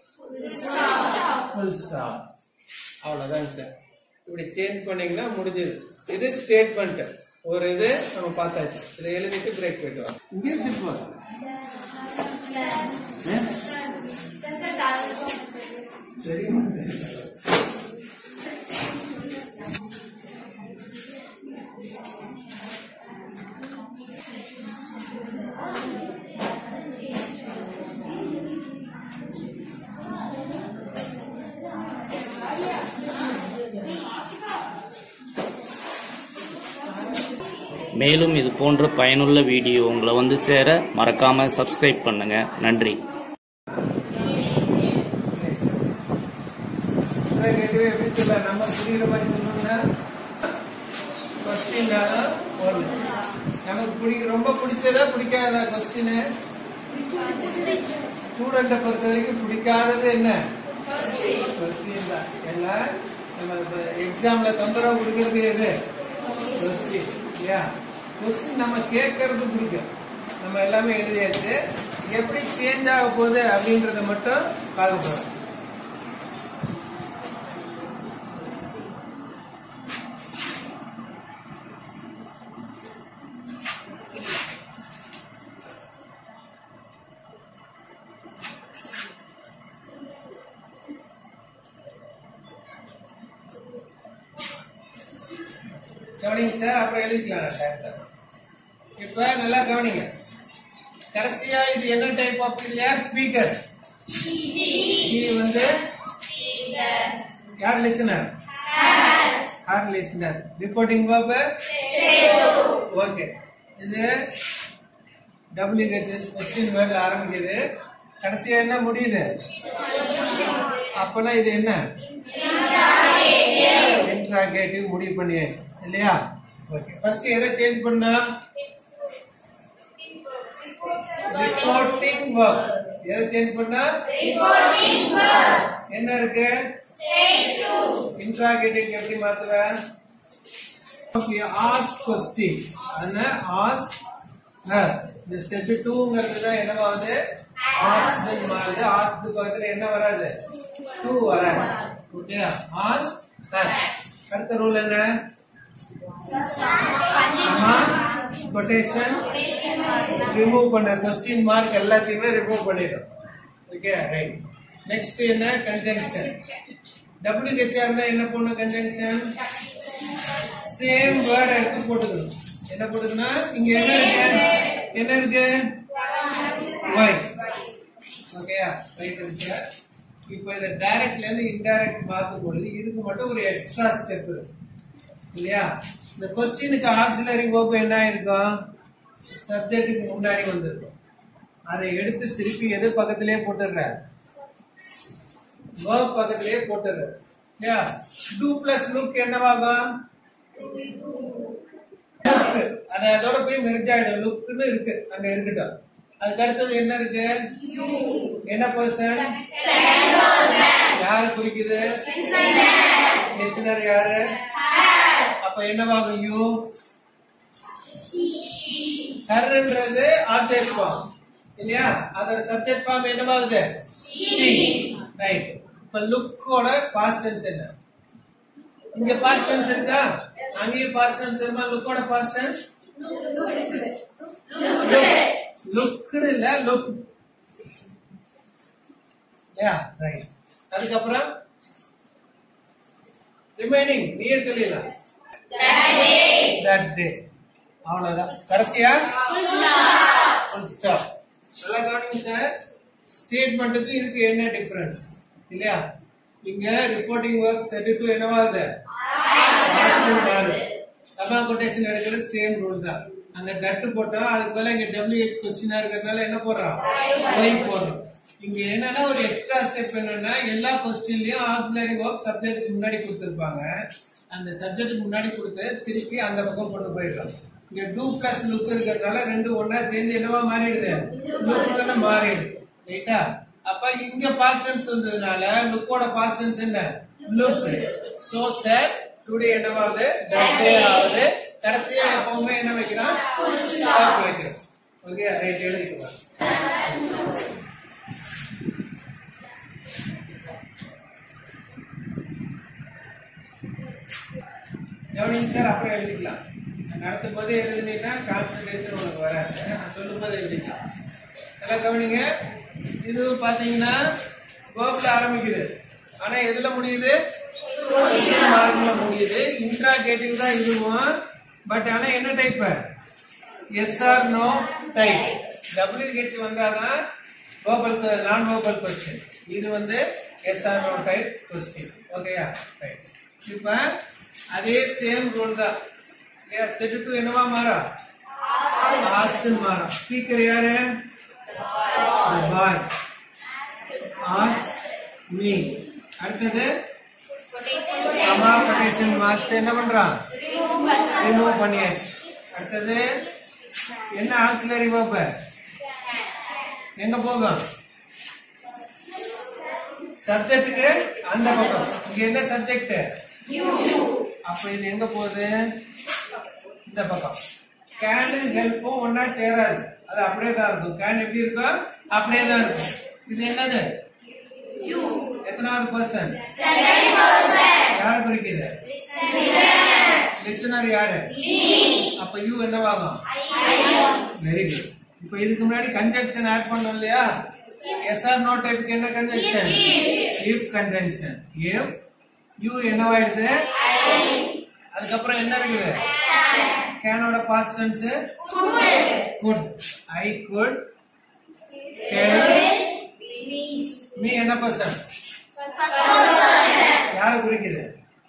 full stop அவ்வளவுதான் சார் இப்படி சேஞ்ச் பண்ணீங்கன்னா முடிஞ்சது இது ஸ்டேட்மெண்ட் ஒரு இது நம்ம பார்த்தாச்சு இதை எழுதிட்டு பிரேக் போயிட்டு வரோம் இங்க இருக்கு போ. ஆ? தெரியுமா? மேலும் இது போன்ற பயனுள்ள வீடியோ உங்களை வந்து சேர மறக்காம சப்ஸ்கிரைப் பண்ணுங்க நன்றி கேட்கவே எப்படி சொல்ல நம்ம புரியுற மாதிரி சொன்னோம்னா கொஸ்டின் ஒன்று நமக்கு பிடிக்க ரொம்ப பிடிச்சதா பிடிக்காதா கொஸ்டின் ஸ்டூடெண்ட்டை பொறுத்த வரைக்கும் பிடிக்காதது என்ன கொஸ்டின் தான் எல்லாம் நம்ம எக்ஸாம்ல தொந்தரவு கொடுக்கறது எது கொஸ்டின் இல்லையா கொஸ்டின் நம்ம கேட்கறது பிடிக்கும் நம்ம எல்லாமே எழுதியாச்சு எப்படி சேஞ்ச் ஆக போகுது அப்படின்றத மட்டும் பார்க்க போறோம் கவனிங்க சார் அப்புறம் எழுதிக்கலாம் நான் டைப்ல இப்ப நல்லா கவனிங்க கடைசியா இது என்ன டைப் ஆஃப் இது யார் ஸ்பீக்கர் இது வந்து யார் லிசனர் யார் லிசனர் ரிப்போர்ட்டிங் பாப் ஓகே இது டபிள்யூஹெச்எஸ் கொஸ்டின் வேர்ட்ல ஆரம்பிக்குது கடைசியா என்ன முடியுது அப்பனா இது என்ன இன்ட்ராகேட்டிவ் முடிவு பண்ணியாச்சு இல்லையா ஓகே ஃபர்ஸ்ட் எதை சேஞ்ச் பண்ணா ரிப்போர்ட்டிங் ஒர்க் எதை சேஞ்ச் பண்ணா என்ன இருக்கு இன்ட்ராகேட்டிவ் எப்படி மாத்துவ ஆஸ்க் கொஸ்டின் என்ன ஆஸ்க் இந்த செட் டூங்கிறது தான் என்னவாகுது ஆஸ்க் மாறுது ஆஸ்க் பக்கத்துல என்ன வராது டூ வராது ஓகே ஆஸ்க் அடுத்த ரூல் என்ன கொட்டேஷன் ரிமூவ் பண்ண கொஸ்டின் மார்க் எல்லாத்தையுமே ரிமூவ் பண்ணிடும் ஓகே ரைட் நெக்ஸ்ட் என்ன கன்ஜங்ஷன் டபிள்யூ ஹெச்ஆர் இருந்தா என்ன பண்ணும் கன்ஜங்ஷன் சேம் வேர்ட் எடுத்து போட்டுக்கணும் என்ன போட்டுக்கணும் இங்க என்ன இருக்கு என்ன இருக்கு ஒயிட் ஓகேயா ரைட் இருக்கு இப்போ இதை டைரக்ட்ல இருந்து இன்டைரக்ட் மாத்தும் பொழுது இதுக்கு மட்டும் ஒரு எக்ஸ்ட்ரா ஸ்டெப் இருக்கு இல்லையா இந்த கொஸ்டினுக்கு ஆக்சிலரி வேர்ப் என்ன ஆயிருக்கும் சப்ஜெக்ட்டுக்கு முன்னாடி வந்திருக்கும் அதை எடுத்து திருப்பி எது பக்கத்திலேயே போட்டுடுற வேர்ப் பக்கத்திலேயே போட்டுடுற இல்லையா டூ பிளஸ் லுக் என்னவாகும் Look. அது அதோட போய் மெர்ஜ் ஆயிடும் லுக்னு இருக்கு அங்க இருக்கட்டும் அதுக்கு அடுத்தது என்ன இருக்கு என்ன பர்சன் யாரு குறிக்குது லிசனர் யாரு அப்ப என்னவாகும் யூ ஹர்ன்றது ஆப்ஜெக்ட் ஃபார்ம் இல்லையா அதோட சப்ஜெக்ட் ஃபார்ம் என்னவாகுது ரைட் இப்ப லுக்கோட பாஸ்ட் டென்ஸ் என்ன இங்க பாஸ்ட் டென்ஸ் இருக்கா அங்கேயும் பாஸ்ட் டென்ஸ் இருக்கா லுக்கோட பாஸ்ட் டென்ஸ் லுக்டு இல்ல லுக் யா ரைட் அதுக்கப்புறம் ரிமைனிங் நீயே சொல்லிடலாம் தட் டே அவ்வளவுதான் கடைசியா ஃபுல் ஸ்டாப் நல்லா கவனிங்க சார் ஸ்டேட்மெண்ட்டுக்கு இதுக்கு என்ன டிஃபரன்ஸ் இல்லையா இங்க ரிப்போர்ட்டிங் ஒர்க் செட் டு என்னவாகுது கமா கொட்டேஷன் எடுக்கிறது சேம் ரூல் தான் அங்க தட்டு போட்டா அதுக்கு பதிலா இங்க டபிள்யூஹெச் கொஸ்டினா இருக்கிறதுனால என்ன போடுறோம் ஒய் போடுறோம் இங்க என்னன்னா ஒரு எக்ஸ்ட்ரா ஸ்டெப் என்னன்னா எல்லா கொஸ்டின்லயும் ஆக்சிலரி ஒர்க் சப்ஜெக்ட் முன்னாடி கொடுத்திருப்பாங்க அந்த சப்ஜெக்ட் முன்னாடி கொடுத்து திருப்பி அந்த பக்கம் கொண்டு போயிடுறோம் இங்க டூ பிளஸ் லுக் இருக்கிறதுனால ரெண்டு ஒன்னா சேர்ந்து என்னவா மாறிடுது லுக்னு மாறிடுது ரைட்டா அப்ப இங்க பாஸ்டன்ஸ் வந்ததுனால லுக்கோட பாஸ்டன்ஸ் என்ன லுக் சோ சார் டுடே என்னவாகுது தட் டே ஆகுது கடைசியா எப்பவுமே என்ன வைக்கிறோம் ஸ்டாப் வைக்கிறோம் ஓகே ரைட் எழுதிக்கலாம் கவனிங்க சார் அப்புறம் எழுதிக்கலாம் நான் நடத்தும் போது எழுதுனீங்கன்னா கான்சன்ட்ரேஷன் உனக்கு வராது நான் சொல்லும் போது எழுதிக்கலாம் நல்லா கவனிங்க இது பாத்தீங்கன்னா கோப்ல ஆரம்பிக்குது ஆனா எதுல முடியுது மார்க்ல முடியுது இன்ட்ராகேட்டிவ் தான் இதுவும் பட் ஆனா என்ன type yes or no type W H வந்தாதான் கோபல் நான் கோபல் கொஸ்டின் இது வந்து yes or no type question ஓகேயா ரைட் இப்ப அதே சேம் ரூல் தான் இல்லையா செட் டு என்னவா மாறா ஆஸ்ட் மாறா ஸ்பீக்கர் யாரு பாய் ஆஸ்ட் மீ அடுத்தது கமா கொட்டேஷன் மார்க்ஸ் என்ன பண்றான் ரிமூவ் பண்ணியாச்சு அடுத்தது என்ன ஆக்சிலரி verb எங்க போகும் சப்ஜெக்ட்டுக்கு அந்த பக்கம் இங்க என்ன சப்ஜெக்ட் அப்ப இது எங்க போகுது இந்த பக்கம் கேனு ஹெல்ப்பும் ஒன்னா சேராது அது அப்படியே தான் இருக்கும் கேன் எப்படி இருக்கும் அப்படியே தான் இருக்கும் இது என்னது எத்தனாவது பர்சன் யார குறிக்குது லிசனர் யாரு அப்ப யூ என்னவாகும் வெரி குட் இப்ப இதுக்கு முன்னாடி கன்ஜங்ஷன் ஆட் பண்ணோம் இல்லையா எஸ் ஆர் நோ டைப்க்கு என்ன conjunction if conjunction if you என்னவாயிடுது அதுக்கப்புறம் என்ன இருக்குது கேனோட past tense could I could me என்ன பர்சன் யார குறிக்குது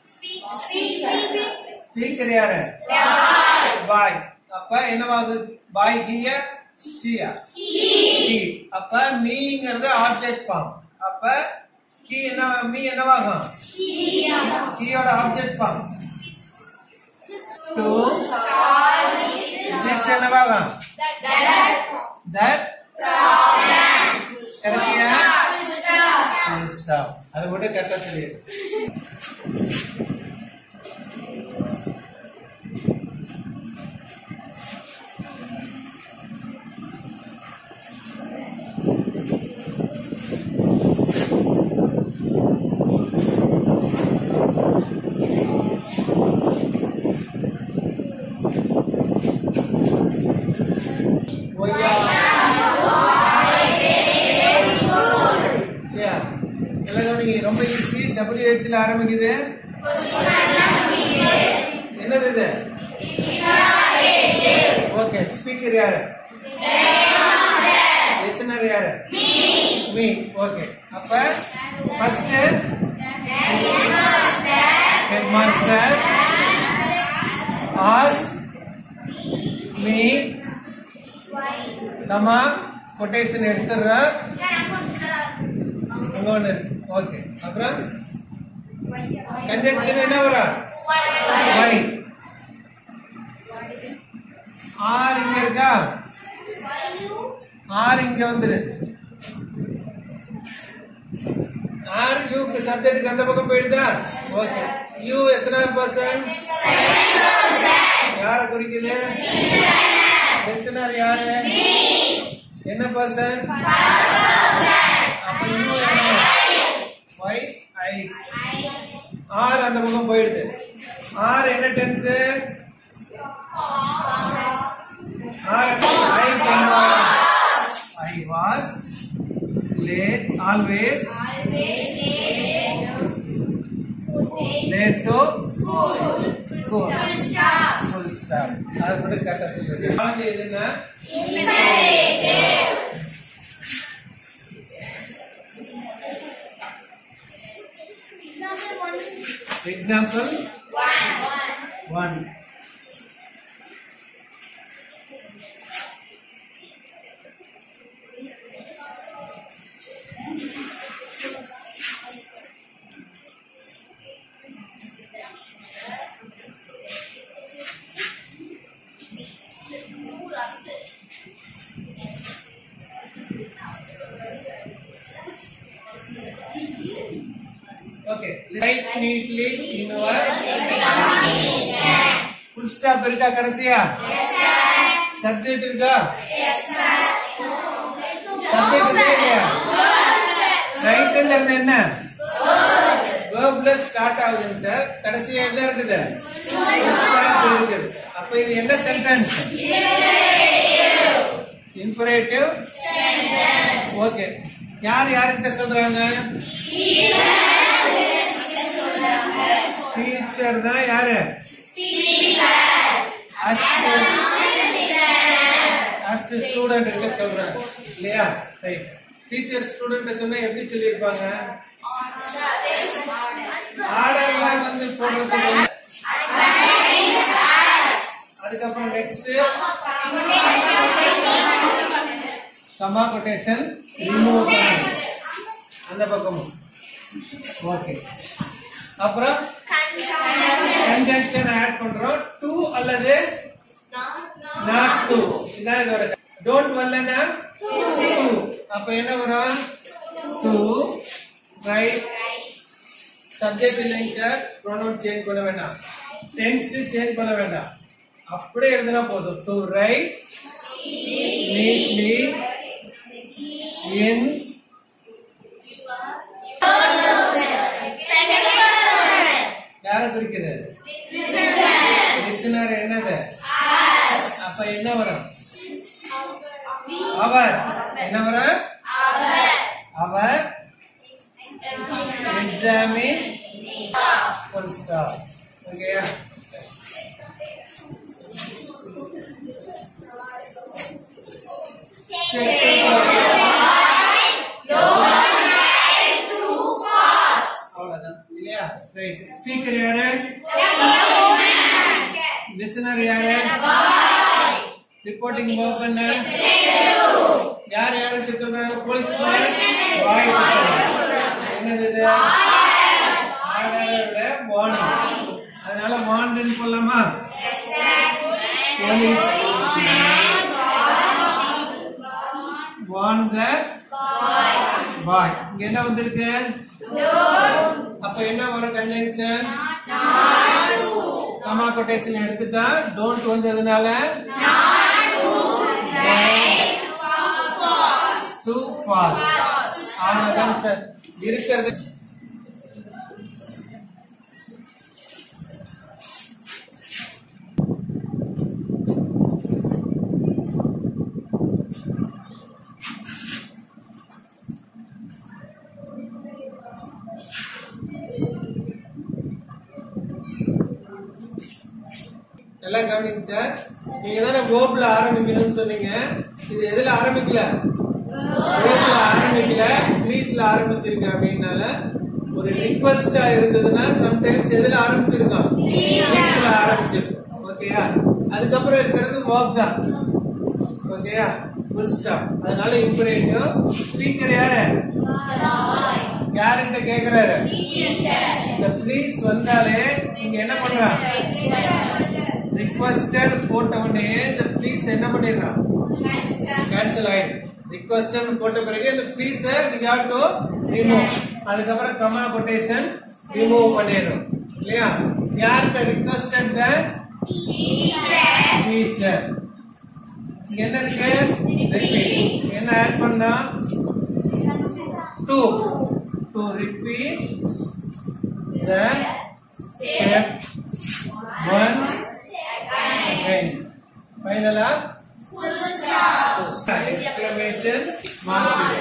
ஸ்பீக்கர் யாரு பாய் அப்ப என்னவாகுது பாய் ஹிய ஷியா ஹி அப்ப மீங்கிறது ஆப்ஜெக்ட் ஃபார்ம் அப்ப ஹி என்ன மீ என்னவாகும் ஹியோட ஆப்ஜெக்ட் ஃபார்ம் டு நெக்ஸ்ட் என்னவாகும் தட் கடைசியா ஸ்டாப் அது மட்டும் கரெக்டா தெரியும் ஒய்யா இல்லையா எல்லாம் கவனிங்க ரொம்ப ஈஸி டபிள்யூஹெச்ல ஆரம்பிக்குது என்னது இது ஓகே ஸ்பீக்கர் யாரு லிசனர் யாரு மீ ஓகே அப்ப first head master ask me நம்ம கொட்டேஷன் எடுத்துடுறோம் அங்க ஒண்ணு இருக்கு ஓகே அப்புறம் கன்ஜெக்ஷன் என்ன வர வை ஆர் இங்க இருக்கா ஆர் இங்க வந்துரு ஆர் யூக்கு சப்ஜெக்ட்டுக்கு அந்த பக்கம் போயிடுதா ஓகே யூ எத்தனை பர்சன்ட் யார குறிக்குது லிசனர் யாரு என்ன பர்சன் அப்ப யூ ஒய் ஐ ஆர் அந்த பக்கம் போயிடுது ஆர் என்ன tense are I I was late always late to school full stop அது மட்டும் கரெக்டா சொல்லுங்க நாலஞ்சு எதுன்னா example one Okay, write neatly in our full stop இருக்கா கடைசியா சப்ஜெக்ட் இருக்கா சப்ஜெக்ட் இருக்கா இல்லையா ரைட்ல இருந்து என்ன வேர்ப்ல ஸ்டார்ட் ஆகுதுங்க சார் கடைசியா என்ன இருக்குது Stop இருக்குது அப்ப இது என்ன சென்டென்ஸ் இன்ஃபரேட்டிவ் ஓகே யார் யார்கிட்ட சொல்றாங்க டீச்சர் தான் யாரு அஸ் ஸ்டூடெண்ட் கிட்ட சொல்றாங்க இல்லையா ரைட் டீச்சர் ஸ்டூடெண்ட் சொன்னா எப்படி சொல்லியிருப்பாங்க ஆர்டர்லாம் வந்து போடுறது அதுக்கப்புறம் நெக்ஸ்ட் கமா கொட்டேஷன் ரிமூவ் அந்த பக்கமும் ஓகே அப்புறம் கன்ஜங்ஷன் ஆட் பண்றோம் டு அல்லது நாட் டு இதான் இதோட டோன்ட் வரலனா டு அப்ப என்ன வரும் டு ரைட் சப்ஜெக்ட் இல்லைங்க சார் ப்ரோனவுன் சேஞ்ச் பண்ண வேண்டாம் டென்ஸ் சேஞ்ச் பண்ண வேண்டாம் அப்படியே எழுதினா போதும் டு ரைட் neatly in யார குறிக்குது லிசனர் என்னது அப்ப என்ன வரும் அவர் என்ன வரும் அவர் எக்ஸாமின் full stop ஓகேயா அவ்வளவுதான் இல்லையா ரைட் ஸ்பீக்கர் யாரு லிசனர் யாரு ரிப்போர்ட்டிங் ஒர்க் பண்ண யார் யாருக்கு சொல்றாங்க போலீஸ் வாய் என்னது இது ஆர்டரோட வார்னிங் அதனால வார்னிங் போடலாமா போலீஸ் வார்ன் த பாய் இங்க என்ன வந்திருக்கு அப்ப என்ன வரும் கன்ஜங்ஷன் கமா கொட்டேஷன் எடுத்துட்டா டோன்ட் வந்ததுனால டூ ஃபாஸ்ட் அவ்வளவுதான் சார் இருக்கிறது நல்லா கவனிங்க சார் நீங்க தானே வேர்ப்ல ஆரம்பிக்கணும்னு சொன்னீங்க இது எதுல ஆரம்பிக்கல வேர்ப்ல ஆரம்பிக்கல ப்ளீஸ்ல ஆரம்பிச்சிருங்க அப்படின்னால ஒரு ரிக்வஸ்டா இருந்ததுன்னா சம்டைம்ஸ் எதுல ஆரம்பிச்சிருக்கோம் ப்ளீஸ்ல ஆரம்பிச்சிருக்கோம் ஓகேயா அதுக்கப்புறம் இருக்கிறது வேர்ப் தான் ஓகேயா ஃபுல் ஸ்டாப் அதனால இம்பரேட்டிவ் ஸ்பீக்கர் யாரு யாருகிட்ட கேக்குறாரு இந்த ப்ளீஸ் வந்தாலே நீங்க என்ன பண்றான் ரிக்வஸ்டட் போட்ட உடனே இந்த ப்ளீஸ் என்ன பண்ணிடுறான் கேன்சல் ஆயிடும் ரிக்வஸ்டட் போட்ட பிறகு இந்த please we have to remove அதுக்கப்புறம் கமா கொட்டேஷன் ரிமூவ் பண்ணிடுறோம் இல்லையா யார்கிட்ட ரிக்வஸ்டட் த டீச்சர் இங்க என்ன இருக்கு ரிப்பீட் என்ன ஆட் பண்ணா to to repeat the step once again. Finally, exclamation mark.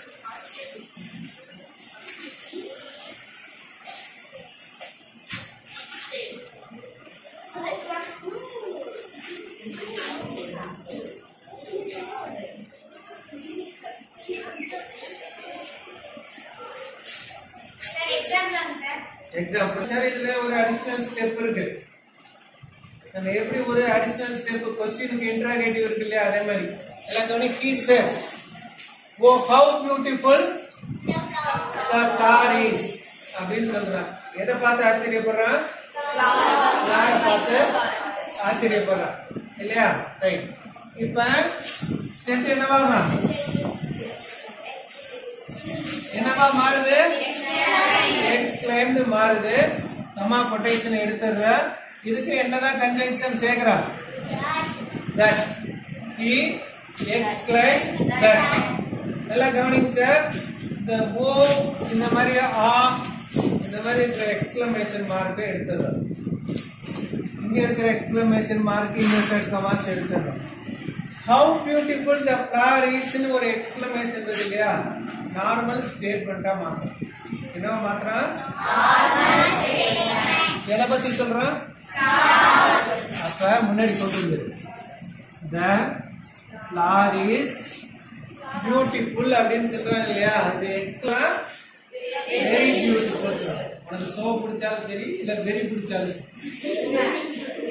Example sir இதுல ஒரு அடிஷனல் ஸ்டெப் இருக்கு நம்ம எப்படி ஒரு அடிஷனல் ஸ்டெப் கொஸ்டினுக்கு இன்ட்ராகேட்டிவ் இருக்கு இல்லையா அதே மாதிரி எல்லாம் கவனி கீ sir oh how beautiful the car is அப்படின்னு சொல்றான் எதை பார்த்து ஆச்சரியப்படுறான் யாரை பார்த்து ஆச்சரியப்படுறான் இல்லையா ரைட் இப்ப செட் என்னவாமா என்னவா மாறுது எக்ஸ்கிளைம்டு மாறுது கமா கொட்டேஷன் எடுத்துடுற இதுக்கு என்னதான் கன்ஜங்ஷன் சேர்க்கிறான் that he exclaimed that நல்லா கவனிங்க சார் இந்த ஓ இந்த மாதிரி ஆ இந்த மாதிரி இருக்கிற எக்ஸ்கிளமேஷன் மார்க் எடுத்தது இங்க இருக்கிற எக்ஸ்கிளமேஷன் மார்க் இங்க இருக்கிற கமாஸ் எடுத்துடணும் ஹவு பியூட்டிஃபுல் த ஃபிளவர் இஸ்னு ஒரு எக்ஸ்கிளமேஷன் இருக்கு இல்லையா நார்மல் ஸ்டேட்மெண்டா மாத்தும் என்னவா மாத்திரம் எதை பத்தி சொல்றோம் அப்ப முன்னாடி கொண்டு வந்துரு த ஃபிளவர் இஸ் பியூட்டிஃபுல் அப்படின்னு சொல்றாங்க இல்லையா இது எக்ஸ்ட்ரா வெரி பியூட்டிஃபுல் உனக்கு சோ பிடிச்சாலும் சரி இல்ல வெரி பிடிச்சாலும் சரி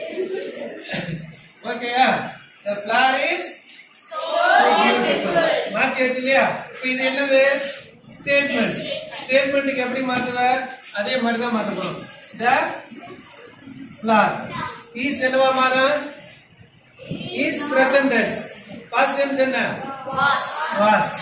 ஓகேயா த ஃபிளவர் இஸ் மாத்தியாச்சு இல்லையா இப்ப இது என்னது ஸ்டேட்மெண்ட் ஸ்டேட்மெண்ட்டுக்கு எப்படி மாத்துவ அதே மாதிரி தான் மாத்தணும் த ஃபிளவர் இஸ் என்னவா மாறும் is present tense past tense என்ன வாஸ்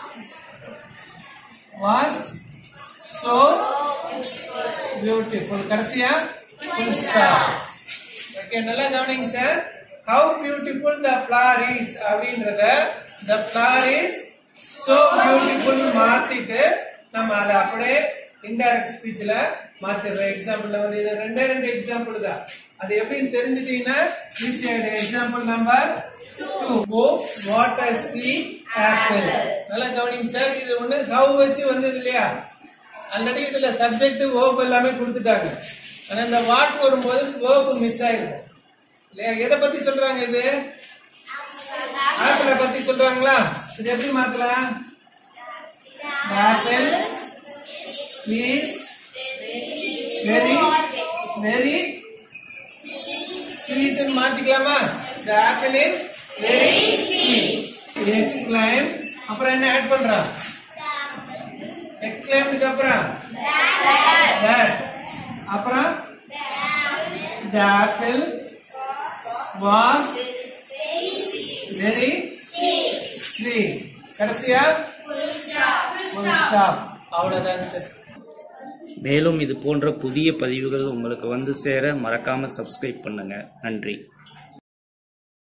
வாஸ் சோ பியூட்டிஃபுல் கடைசியா ஃபுல் ஸ்டாப் ஓகே நல்லா கவனிங்க sir how beautiful the flower is அப்படின்றத the flower is so beautiful மாத்திட்டு நம்ம அதை அப்படியே இன்டைரக்ட் ஸ்பீச்ல மாத்திடுறோம் எக்ஸாம்பிள்ல வந்து இது ரெண்டே ரெண்டு எக்ஸாம்பிள் தான் அது எப்படின்னு தெரிஞ்சுட்டீங்கன்னா ஈஸியாயிடும் example number two O water C apple நல்லா கவனிங்க சார் இது ஒண்ணு ஹவ் வச்சு வந்தது இல்லையா ஆல்ரெடி இதுல சப்ஜெக்ட் வேர்ப் எல்லாமே கொடுத்துட்டாங்க ஆனா இந்த வாட் வரும்போது வேர்ப் மிஸ் ஆயிருக்கும் இல்லையா எதை பத்தி சொல்றாங்க இது ஆப்பிள பத்தி சொல்றாங்களா இது எப்படி மாத்தலாம் apple is very very sweet மாத்திக்கலாமா the apple is very sweet exclaim அப்புறம் என்ன ஆட் பண்றான் எக்ஸ்கிளைம்டுக்கு அப்புறம் that அப்புறம் the apple was very sweet கடைசியா full stop அவ்வளவுதான் சார் மேலும் இது போன்ற புதிய பதிவுகள் உங்களுக்கு வந்து சேர மறக்காம சப்ஸ்கிரைப் பண்ணுங்க நன்றி